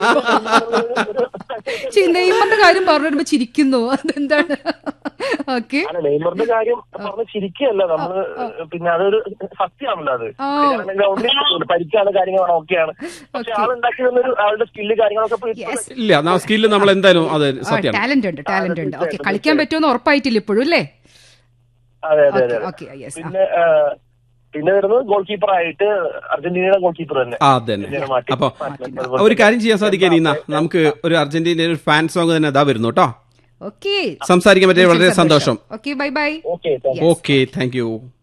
ചി- നെയ്മറിന്റെ കാര്യം പറഞ്ഞു വരുമ്പോ ചിരിക്കുന്നു അതെന്താണ് ഓക്കെ അല്ല നെയ്മറിന്റെ കാര്യം പറഞ്ഞ് ചിരിക്കുകയല്ല നമ്മള് പിന്നെ അതൊരു സത്യമാണല്ലോ അത് ആ. ഗ്രൗണ്ടിൽ പരിക്കാണ് കാര്യങ്ങളാണ് ഓക്കെയാണ് പക്ഷെ ആളുണ്ടാക്കി തന്നൊരു ആളുടെ സ്കില്ല് കാര്യങ്ങളൊക്കെ ഇപ്പൊ ഇപ്പൊ ഇല്ല സ്കില്ല് നമ്മൾ എന്തായാലും അത് സത്യമാണ് ടാലന്റ് ഉണ്ട് ടാലന്റ് ഉണ്ട് ഓക്കെ കളിക്കാൻ പറ്റുമെന്ന് ഉറപ്പായിട്ടില്ല ഇപ്പോഴും അല്ലേ അതെ അതെ അതെ ഓക്കെ യെസ് പിന്നെ ആ, പിന്നെ വരുന്നത് ഗോൾ കീപ്പർ ആയിട്ട് അർജന്റീനയുടെ ഗോൾ കീപ്പർ തന്നെ ആ അതന്നെ ഇതിനെ മാറ്റി അപ്പൊ മാറ്റി. ഒരു കാര്യം ചെയ്യാൻ സാധിക്കാൻ ഇന്ന നമുക്ക് ഒരു അർജന്റീനയുടെ ഒരു ഫാൻ സോങ് തന്നെ അതാ വരുന്നു കേട്ടോ ഓക്കെ സംസാരിക്കാൻ പറ്റിയ വളരെ സന്തോഷം okay bye bye okay thank you. Okay thank U